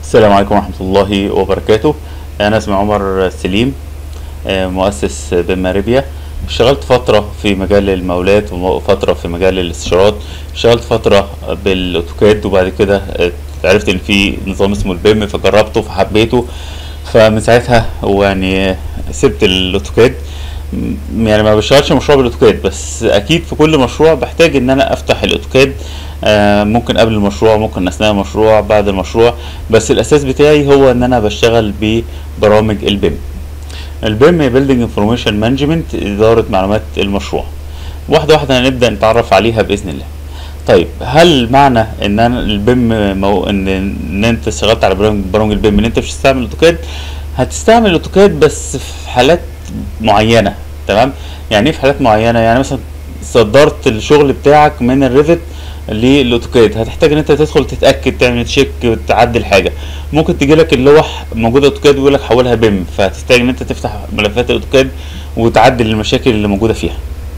السلام عليكم ورحمة الله وبركاته أنا اسمي عمر سليم آه، مؤسس بماريبيا اشتغلت فترة في مجال المقاولات وفترة في مجال الاستشارات اشتغلت فترة بالاوتوكاد وبعد كده آه، عرفت ان في نظام اسمه البيم فجربته فحبيته فمن ساعتها ويعني سبت الاوتوكاد م- يعني ما بشتغلش مشروع بالاوتوكاد بس اكيد في كل مشروع بحتاج ان انا افتح الاوتوكاد آه، ممكن قبل المشروع ممكن اثناء المشروع بعد المشروع بس الاساس بتاعي هو ان انا بشتغل ببرامج البيم البيم بيلدينج انفورميشن مانجمنت اداره معلومات المشروع واحده واحده هنبدا نتعرف عليها باذن الله طيب هل معنى ان انا البيم مو... ان ان انت اشتغلت على برامج برامج البيم ان انت مش هتستعمل الاوتوكاد هتستعمل الاوتوكاد بس في حالات معينه تمام يعني ايه في حالات معينه يعني مثلا صدرت الشغل بتاعك من الريفت للاوتوكاد هتحتاج ان انت تدخل تتاكد تعمل تشيك تعدل حاجه ممكن تجي لك اللوح موجوده اوتوكاد ويقول لك حولها بيم فهتحتاج ان انت تفتح ملفات الاوتوكاد وتعدل المشاكل اللي موجوده فيها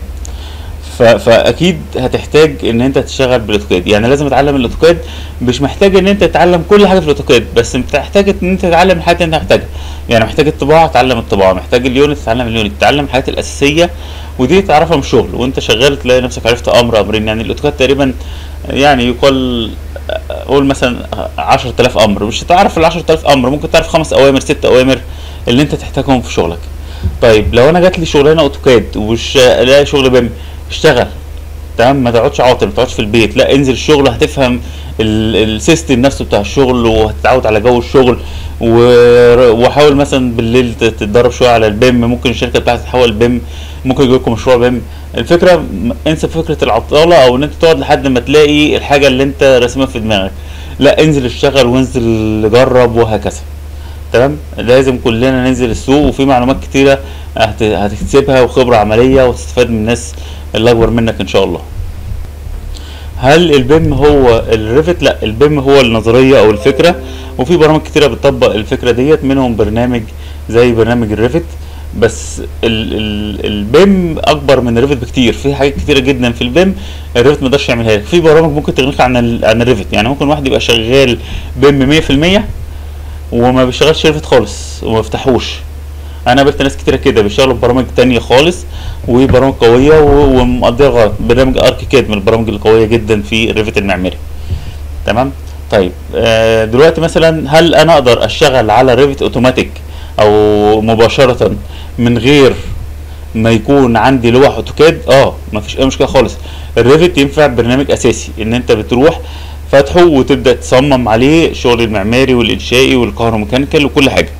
ف... فاكيد هتحتاج ان انت تشتغل بالاوتوكاد يعني لازم تتعلم الاوتوكاد مش محتاج ان انت تتعلم كل حاجه في الاوتوكاد بس محتاج ان انت تتعلم الحاجات اللي انت محتاجها يعني محتاج الطباعه تتعلم الطباعه محتاج اليونت تتعلم اليونت تتعلم الحاجات الاساسيه ودي تعرفها من الشغل وانت شغال تلاقي نفسك عرفت امر امرين يعني الاوتوكاد تقريبا يعني يقال قول مثلا 10000 امر مش هتعرف ال 10000 امر ممكن تعرف خمس اوامر ست اوامر اللي انت تحتاجهم في شغلك طيب لو انا جات لي شغلانه اوتوكاد ومش لاقي شغل بيم اشتغل تمام ما تقعدش عاطل ما تقعدش في البيت لا انزل الشغل هتفهم ال- السيستم نفسه بتاع الشغل وهتتعود على جو الشغل و- وحاول مثلا بالليل ت- تتدرب شويه على البيم ممكن الشركه بتاعتك تحول بيم ممكن يجي لكم مشروع بيم الفكره م- انسى فكره العطاله او ان انت تقعد لحد ما تلاقي الحاجه اللي انت راسمها في دماغك لا انزل اشتغل وانزل جرب وهكذا تمام لازم كلنا ننزل السوق وفي معلومات كتيره هت- هتكتسبها وخبره عمليه وتستفاد من الناس اللي اكبر منك ان شاء الله هل البيم هو الريفت لا البيم هو النظريه او الفكره وفي برامج كتيره بتطبق الفكره ديت منهم برنامج زي برنامج الريفت بس ال ال البيم اكبر من الريفت بكتير في حاجات كتيره جدا في البيم الريفت ما يقدرش يعملها لك في برامج ممكن تغنيك عن ال عن الريفت يعني ممكن واحد يبقى شغال بيم 100% وما بيشتغلش ريفت خالص وما يفتحوش انا قابلت ناس كتيره كده بيشتغلوا ببرامج تانية خالص وبرامج قويه و- ومقضيها غلط برنامج ارك كاد من البرامج القويه جدا في الريفت المعماري تمام طيب آه، دلوقتي مثلا هل انا اقدر اشتغل على ريفت اوتوماتيك او مباشره من غير ما يكون عندي لوح اوتوكاد اه مفيش اي مشكله خالص الريفت ينفع برنامج اساسي ان انت بتروح فاتحه وتبدا تصمم عليه الشغل المعماري والانشائي والكهروميكانيكال وكل حاجه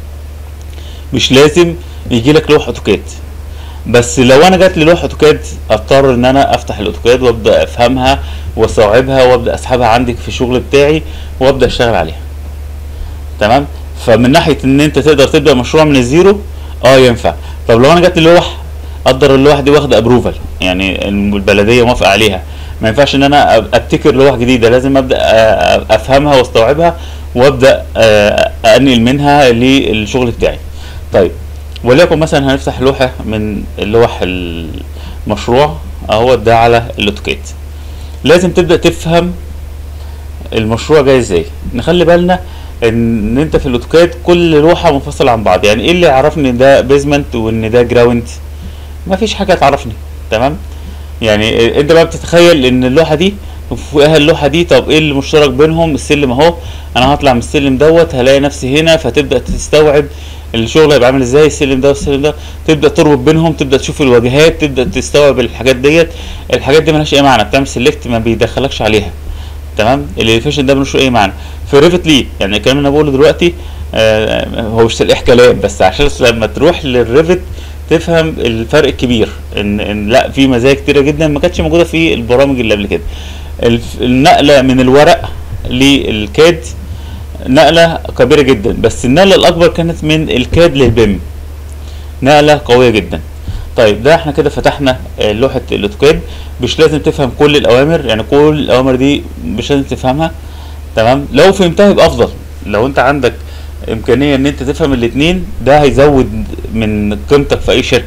مش لازم يجي لك لوح اوتوكاد بس لو انا جات لي لوحه اوتوكاد اضطر ان انا افتح الاوتوكاد وابدا افهمها واستوعبها وابدا اسحبها عندي في الشغل بتاعي وابدا اشتغل عليها تمام فمن ناحيه ان انت تقدر تبدا مشروع من الزيرو اه ينفع طب لو انا جات لي لوح اقدر اللوحه دي واخده ابروفال يعني البلديه موافقه عليها ما ينفعش ان انا أب- ابتكر لوح جديده لازم ابدا أ- افهمها واستوعبها وابدا آه، انقل منها للشغل بتاعي طيب وليكن مثلا هنفتح لوحه من لوح المشروع اهو ده على الاوتوكاد لازم تبدا تفهم المشروع جاي ازاي نخلي بالنا ان انت في الاوتوكاد كل لوحه منفصله عن بعض يعني ايه اللي يعرفني ان ده بيزمنت وان ده جراوند مفيش حاجه تعرفني تمام يعني انت بقى بتتخيل ان اللوحه دي وفوقها اللوحه دي طب ايه المشترك بينهم السلم اهو انا هطلع من السلم دوت هلاقي نفسي هنا فتبدا تستوعب الشغل هيبقى عامل ازاي السلم ده والسلم ده تبدا تربط بينهم تبدا تشوف الواجهات تبدا تستوعب الحاجات ديت الحاجات دي ملهاش اي معنى بتعمل سيلكت ما بيدخلكش عليها تمام الاليفيشن ده ملوش اي معنى في ريفت ليه يعني الكلام اللي انا بقوله دلوقتي آه هو مش تلقيح كلام بس عشان لما تروح للريفت تفهم الفرق الكبير ان, إن لا في مزايا كتيره جدا ما كانتش موجوده في البرامج اللي قبل كده الف- النقله من الورق للكاد نقله كبيره جدا بس النقله الاكبر كانت من الكاد للبيم نقله قويه جدا طيب ده احنا كده فتحنا آه، لوحه الاوتوكاد مش لازم تفهم كل الاوامر يعني كل الاوامر دي مش لازم تفهمها تمام لو فهمتها يبقى افضل لو انت عندك امكانيه ان انت تفهم الاثنين ده هيزود من قيمتك في اي شركه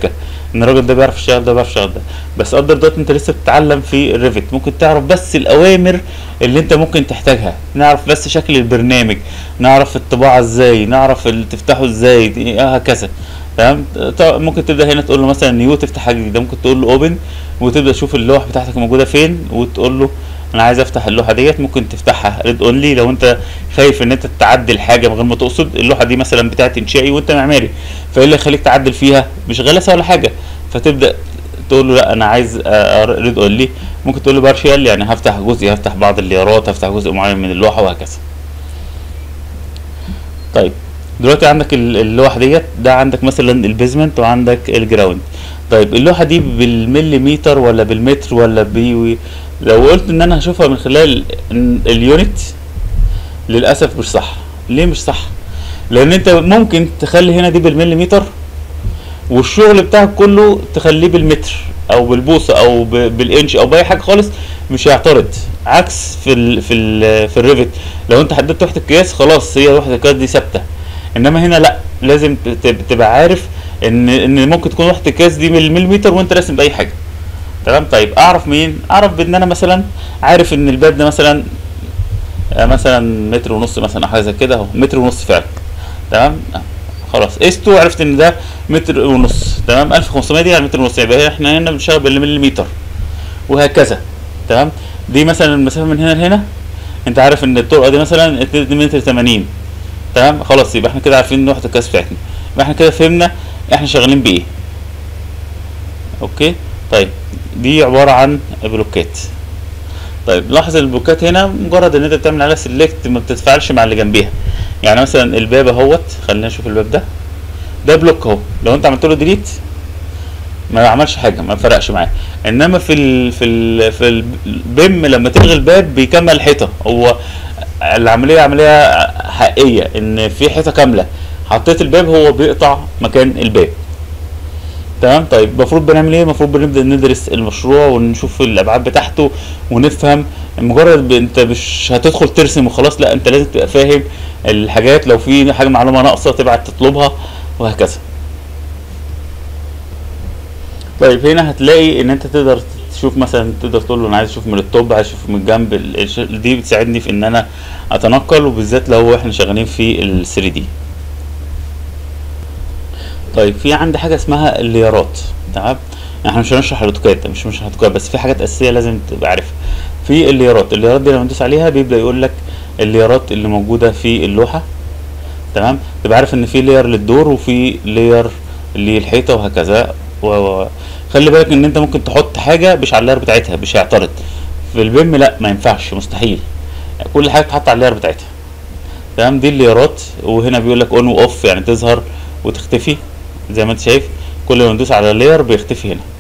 ان الراجل ده بيعرف يشتغل ده بيعرف يشتغل ده بس قدر دلوقتي انت لسه بتتعلم في الريفت ممكن تعرف بس الاوامر اللي انت ممكن تحتاجها نعرف بس شكل البرنامج نعرف الطباعه ازاي نعرف ال- تفتحه ازاي دي- آه، هكذا تمام ط- ممكن تبدا هنا تقول له مثلا نيو تفتح حاجه جديده ممكن تقول له اوبن وتبدا تشوف اللوح بتاعتك موجوده فين وتقول له انا عايز افتح اللوحه ديت ممكن تفتحها ريد اونلي لو انت خايف ان انت تعدل حاجه من غير ما تقصد اللوحه دي مثلا بتاعت انشائي وانت معماري فايه اللي يخليك تعدل فيها مش غلاسه ولا حاجه فتبدا تقول له لا انا عايز ريد اونلي ممكن تقول له بارشال يعني هفتح جزء هفتح بعض الليارات هفتح جزء معين من اللوحه وهكذا طيب دلوقتي عندك ال- اللوحه ديت ده عندك مثلا البيزمنت وعندك الجراوند طيب اللوحه دي بالمليمتر ولا بالمتر ولا بي لو قلت ان انا هشوفها من خلال ال- اليونت للاسف مش صح ليه مش صح لان انت ممكن تخلي هنا دي بالمليمتر والشغل بتاعك كله تخليه بالمتر او بالبوصه او ب- بالانش او باي حاجه خالص مش هيعترض عكس في ال في ال في الريفت لو انت حددت وحده القياس خلاص هي وحده القياس دي ثابته انما هنا لا لازم ت- ت- تبقى عارف ان ان ممكن تكون وحده القياس دي بالمليمتر وانت راسم باي حاجه تمام طيب اعرف مين اعرف بان انا مثلا عارف ان الباب ده مثلا آه، مثلا متر ونص مثلا أو حاجه زي كده اهو متر ونص فعلا تمام آه، خلاص قسته عرفت ان ده متر ونص تمام 1500 دي يعني متر ونص يبقى احنا هنا بنشتغل بالمليمتر وهكذا تمام دي مثلا المسافه من هنا لهنا انت عارف ان الطرقه دي مثلا 2 متر 80 تمام خلاص يبقى احنا كده عارفين ان وحده القياس بتاعتنا يبقى احنا كده فهمنا احنا شغالين بايه اوكي طيب دي عباره عن بلوكات طيب لاحظ البلوكات هنا مجرد ان انت بتعمل عليها سيلكت ما بتتفاعلش مع اللي جنبيها يعني مثلا الباب اهوت خلينا نشوف الباب ده ده بلوك اهو لو انت عملت له ديليت ما عملش حاجه ما فرقش معاه انما في ال في ال في البيم لما تلغي الباب بيكمل الحيطه هو العمليه عمليه حقيقيه ان في حيطه كامله حطيت الباب هو بيقطع مكان الباب تمام طيب المفروض بنعمل ايه المفروض بنبدا ندرس المشروع ونشوف الابعاد بتاعته ونفهم مجرد ب- انت مش هتدخل ترسم وخلاص لا انت لازم تبقى فاهم الحاجات لو في حاجه معلومه ناقصه تبعت تطلبها وهكذا طيب هنا هتلاقي ان انت تقدر تشوف مثلا تقدر تقول له انا عايز اشوف من التوب عايز اشوف من الجنب ال- الش- دي بتساعدني في ان انا اتنقل وبالذات لو احنا شغالين في ال 3 دي طيب في عندي حاجه اسمها الليارات تمام احنا مش هنشرح الاوتوكاد مش مش الاوتوكاد بس في حاجات اساسيه لازم تبقى عارفها في الليارات الليارات دي لما ندوس عليها بيبدا يقول لك الليارات اللي موجوده في اللوحه تمام تبقى عارف ان في لير للدور وفي لير للحيطه وهكذا و... و... خلي بالك ان انت ممكن تحط حاجه مش على اللير بتاعتها مش هيعترض في البيم لا ما ينفعش مستحيل كل حاجه تتحط على اللير بتاعتها تمام دي الليارات وهنا بيقول لك اون واوف يعني تظهر وتختفي زي ما انت شايف كل ما ندوس على اللير بيختفي هنا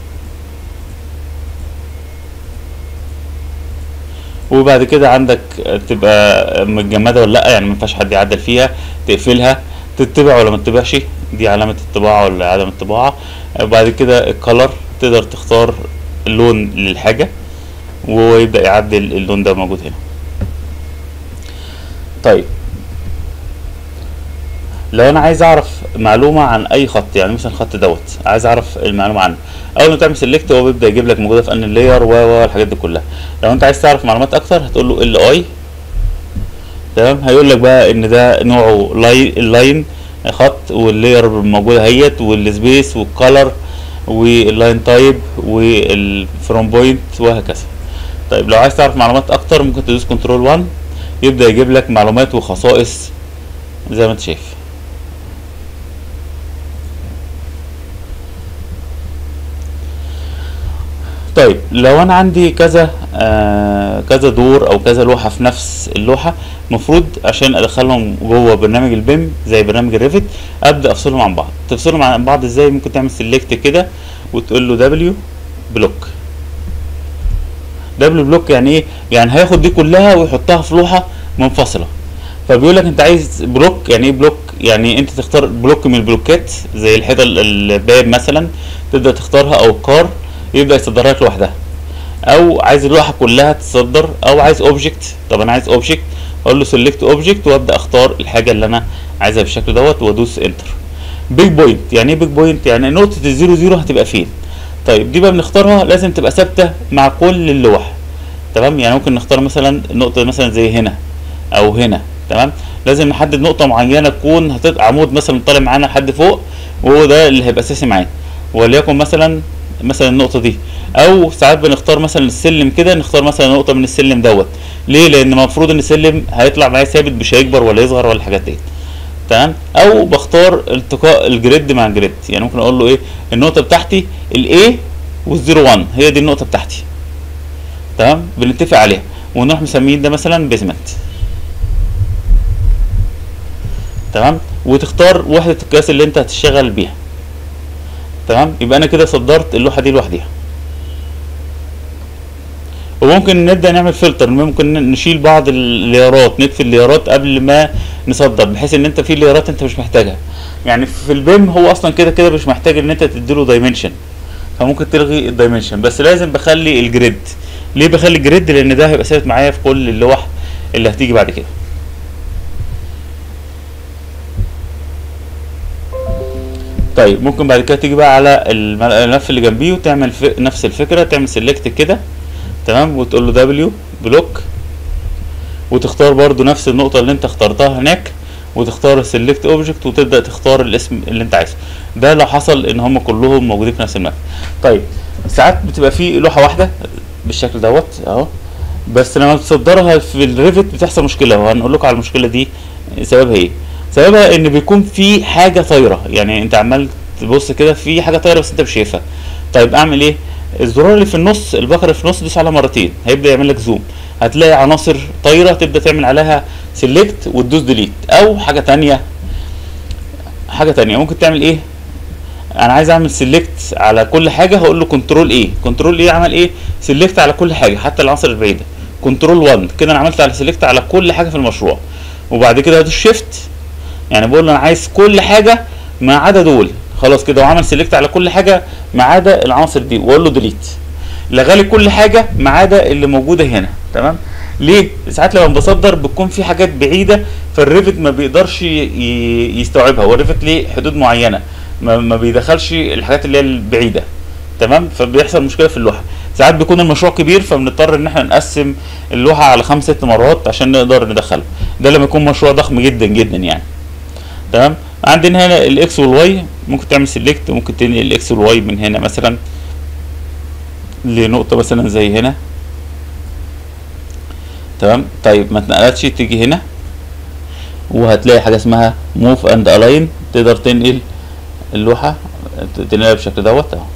وبعد كده عندك تبقى متجمده ولا لا يعني ما ينفعش حد يعدل فيها تقفلها تتبع ولا ما تتبعش دي علامه الطباعه ولا عدم الطباعه وبعد كده الكلر تقدر تختار لون للحاجه ويبدا يعدل اللون ده موجود هنا طيب لو انا عايز اعرف معلومه عن اي خط يعني مثلا الخط دوت عايز اعرف المعلومه عنه اول ما تعمل سيلكت هو بيبدا يجيب لك موجوده في ان لاير و و الحاجات دي كلها لو انت عايز تعرف معلومات اكتر هتقول له ال اي تمام هيقول لك بقى ان ده نوعه لاين اللاين خط واللاير موجوده اهيت والسبيس والكلر واللاين تايب والفروم بوينت وهكذا طيب لو عايز تعرف معلومات اكتر ممكن تدوس كنترول 1 يبدا يجيب لك معلومات وخصائص زي ما انت شايف طيب لو انا عندي كذا آه كذا دور او كذا لوحه في نفس اللوحه المفروض عشان ادخلهم جوه برنامج البيم زي برنامج الريفت ابدا افصلهم عن بعض تفصلهم عن بعض ازاي ممكن تعمل سيلكت كده وتقول له دبليو بلوك دبليو بلوك يعني ايه يعني هياخد دي كلها ويحطها في لوحه منفصله فبيقول لك انت عايز بلوك يعني ايه بلوك يعني انت تختار بلوك من البلوكات زي الحيطه ال- الباب مثلا تبدا تختارها او الكار يبدا يصدرها لك لوحدها او عايز اللوحه كلها تتصدر او عايز اوبجكت طب انا عايز اوبجكت اقول له سيلكت اوبجكت وابدا اختار الحاجه اللي انا عايزها بالشكل دوت وادوس انتر بيج بوينت يعني ايه بيج بوينت يعني نقطه الزيرو زيرو هتبقى فين طيب دي بقى بنختارها لازم تبقى ثابته مع كل اللوح تمام يعني ممكن نختار مثلا نقطه مثلا زي هنا او هنا تمام لازم نحدد نقطه معينه تكون هتبقى عمود مثلا طالع معانا لحد فوق وهو ده اللي هيبقى اساسي معانا وليكن مثلا مثلا النقطه دي او ساعات بنختار مثلا السلم كده نختار مثلا نقطه من السلم دوت ليه لان المفروض ان السلم هيطلع معايا ثابت مش هيكبر ولا يصغر ولا الحاجات دي تمام او بختار التقاء الجريد مع الجريد يعني ممكن اقول له ايه النقطه بتاعتي الاي والزيرو 1 هي دي النقطه بتاعتي تمام بنتفق عليها ونروح مسميين ده مثلا بيزمنت تمام وتختار وحده القياس اللي انت هتشتغل بيها تمام يبقى انا كده صدرت اللوحه دي لوحديها وممكن نبدا نعمل فلتر ممكن نشيل بعض الليارات نطفي الليارات قبل ما نصدر بحيث ان انت في ليارات انت مش محتاجها يعني في البيم هو اصلا كده كده مش محتاج ان انت تديله دايمنشن فممكن تلغي الدايمنشن بس لازم بخلي الجريد ليه بخلي الجريد لان ده هيبقى ثابت معايا في كل اللوح اللي هتيجي بعد كده طيب ممكن بعد كده تيجي بقى على الملف اللي جنبيه وتعمل نفس الفكره تعمل سيلكت كده تمام وتقول له دبليو بلوك وتختار برضو نفس النقطة اللي انت اخترتها هناك وتختار السلكت اوبجكت وتبدا تختار الاسم اللي انت عايزه ده لو حصل ان هم كلهم موجودين في نفس الملف طيب ساعات بتبقى في لوحه واحده بالشكل دوت اهو بس لما تصدرها في الريفت بتحصل مشكله وهنقول لكم على المشكله دي سببها ايه سببها ان بيكون في حاجه طايره يعني انت عمال تبص كده في حاجه طايره بس انت مش شايفها طيب اعمل ايه الزرار اللي في النص البكر اللي في النص دوس عليها مرتين هيبدا يعمل لك زوم هتلاقي عناصر طايره تبدا تعمل عليها سيلكت وتدوس ديليت او حاجه تانية حاجه تانية ممكن تعمل ايه انا عايز اعمل سيلكت على كل حاجه هقول له كنترول ايه كنترول ايه عمل ايه سيلكت على كل حاجه حتى العناصر البعيده كنترول 1 كده انا عملت على سيلكت على كل حاجه في المشروع وبعد كده هدوس شيفت يعني بقول له انا عايز كل حاجه ما عدا دول خلاص كده وعمل سيلكت على كل حاجه ما عدا العناصر دي واقول له ديليت لغالي كل حاجه ما عدا اللي موجوده هنا تمام ليه ساعات لما بصدر بتكون في حاجات بعيده فالريفت ما بيقدرش يستوعبها والريفت ليه حدود معينه ما, ما بيدخلش الحاجات اللي هي البعيده تمام فبيحصل مشكله في اللوحه ساعات بيكون المشروع كبير فبنضطر ان احنا نقسم اللوحه على خمس ست مرات عشان نقدر ندخلها ده لما يكون مشروع ضخم جدا جدا يعني تمام عندنا هنا الاكس والواي ممكن تعمل سيلكت ممكن تنقل الاكس والواي من هنا مثلا لنقطه مثلا زي هنا تمام طيب ما اتنقلتش تيجي هنا وهتلاقي حاجه اسمها موف اند الاين تقدر تنقل اللوحه تنقلها بالشكل دوت اهو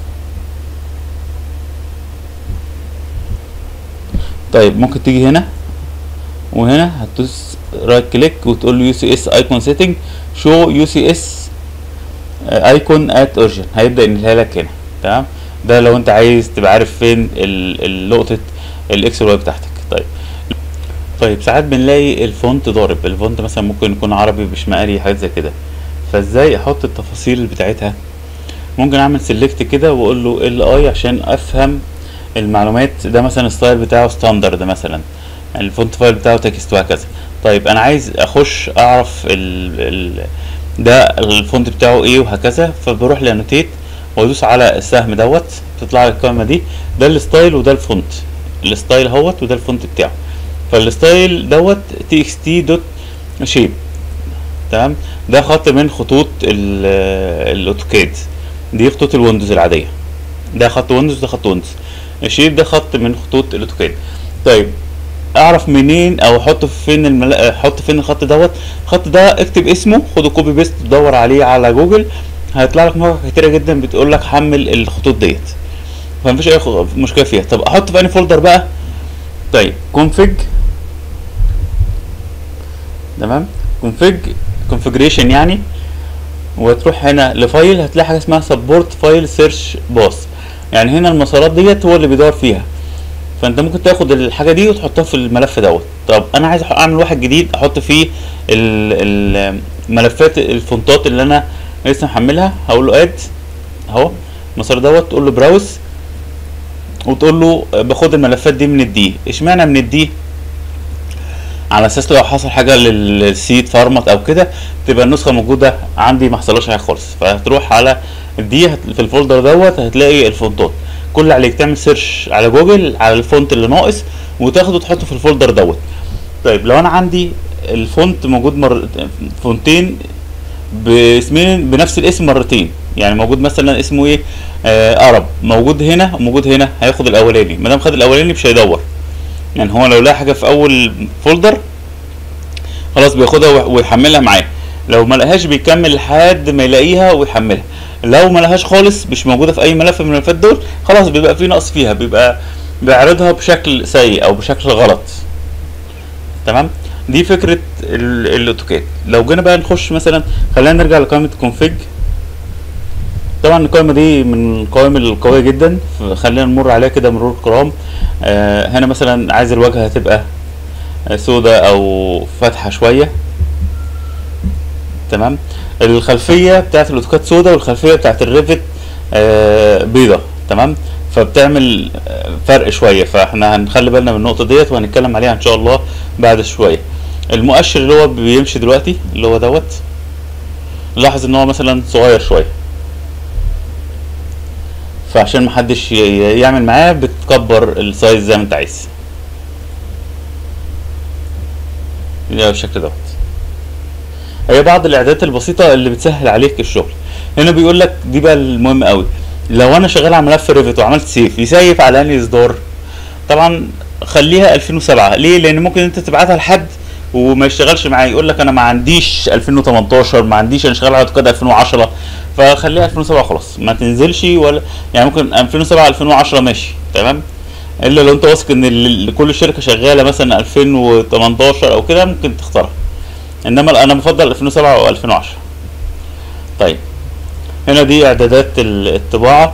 طيب ممكن تيجي هنا وهنا هتدوس رايت كليك وتقول له يو سي اس ايكون سيتنج شو يو سي اس ايكون ات اورجن هيبدا ينقلها لك هنا تمام ده لو انت عايز تبقى عارف فين النقطه الاكس والواي بتاعتك طيب طيب ساعات بنلاقي الفونت ضارب الفونت مثلا ممكن يكون عربي بشمالي حاجات زي كده فازاي احط التفاصيل بتاعتها ممكن اعمل سيلكت كده واقول له ال اي عشان افهم المعلومات ده مثلا الستايل بتاعه ستاندرد مثلا الفونت فايل بتاعه تكست وهكذا طيب انا عايز اخش اعرف ال ال ده الفونت بتاعه ايه وهكذا فبروح لانوتيت وادوس على السهم دوت تطلع لي القائمه دي ده الستايل وده الفونت الستايل اهوت وده الفونت بتاعه فالستايل دوت تي اكس تي دوت شيب تمام ده خط من خطوط الاوتوكاد دي خطوط الويندوز العاديه ده خط ويندوز ده خط ويندوز الشيب ده خط من خطوط الاوتوكاد طيب اعرف منين او احط فين المل... احط فين الخط دوت الخط ده اكتب اسمه خده كوبي بيست دور عليه على جوجل هيطلع لك مواقع كتيره جدا بتقول لك حمل الخطوط ديت فمفيش اي مشكله فيها طب احط في انهي فولدر بقى طيب config تمام config configuration يعني وتروح هنا لفايل هتلاقي حاجه اسمها support file search boss يعني هنا المسارات ديت هو اللي بيدور فيها فانت ممكن تاخد الحاجه دي وتحطها في الملف دوت طب انا عايز اعمل واحد جديد احط فيه الملفات الفونتات اللي انا لسه محملها هقول له اد اهو المسار دوت تقول له براوز وتقول له باخد الملفات دي من الدي اشمعنى من الدي على اساس لو حصل حاجه للسيت فارمت او كده تبقى النسخه موجوده عندي ما حصلهاش حاجه خالص فهتروح على دي هت- في الفولدر دوت هتلاقي الفونتات كل اللي عليك تعمل سيرش على جوجل على الفونت اللي ناقص وتاخده تحطه في الفولدر دوت طيب لو انا عندي الفونت موجود مر... فونتين باسمين بنفس الاسم مرتين يعني موجود مثلا اسمه ايه آه ارب موجود هنا وموجود هنا هياخد الاولاني ما دام خد الاولاني مش هيدور يعني هو لو لقى حاجه في اول فولدر خلاص بياخدها ويح- ويحملها معاه لو ما لقاهاش بيكمل لحد ما يلاقيها ويحملها لو ما لقاهاش خالص مش موجوده في اي ملف من الملفات دول خلاص بيبقى في نقص فيها بيبقى بيعرضها بشكل سيء او بشكل غلط تمام دي فكره ال- الاوتوكاد لو جينا بقى نخش مثلا خلينا نرجع لقائمه config طبعا القائمه دي من القوائم القويه جدا خلينا نمر عليها كده مرور كرام آه هنا مثلا عايز الواجهه تبقى سودة او فاتحه شويه تمام الخلفيه بتاعت الاوتوكاد سودة والخلفيه بتاعت الريفت آه بيضه تمام فبتعمل آه، فرق شويه فاحنا هنخلي بالنا من النقطه ديت وهنتكلم عليها ان شاء الله بعد شويه المؤشر اللي هو بيمشي دلوقتي اللي هو دوت لاحظ ان هو مثلا صغير شويه فعشان محدش ي- ي- يعمل معاه بتكبر السايز زي ما انت عايز ده بالشكل دوت هي بعض الاعدادات البسيطه اللي بتسهل عليك الشغل هنا بيقول لك دي بقى المهم قوي لو انا شغال على ملف ريفت وعملت سيف يسيف على انهي اصدار طبعا خليها 2007 ليه لان ممكن انت تبعتها لحد وما يشتغلش معايا يقول لك انا ما عنديش 2018 ما عنديش انا شغال على اوتوكاد 2010 فخليها 2007 خلاص ما تنزلش ولا يعني ممكن 2007 2010 ماشي تمام الا لو انت واثق ان ال- ال- كل شركه شغاله مثلا 2018 او كده ممكن تختارها انما انا بفضل 2007 او 2010 طيب هنا دي اعدادات ال- الطباعه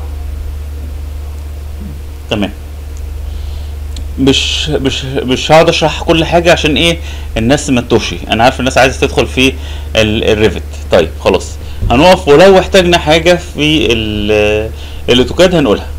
تمام مش مش مش هقعد اشرح كل حاجه عشان ايه الناس ما تتوهش انا عارف الناس عايزه تدخل في ال- الريفت طيب خلاص هنقف ولو احتاجنا حاجه في ال- الاوتوكاد هنقولها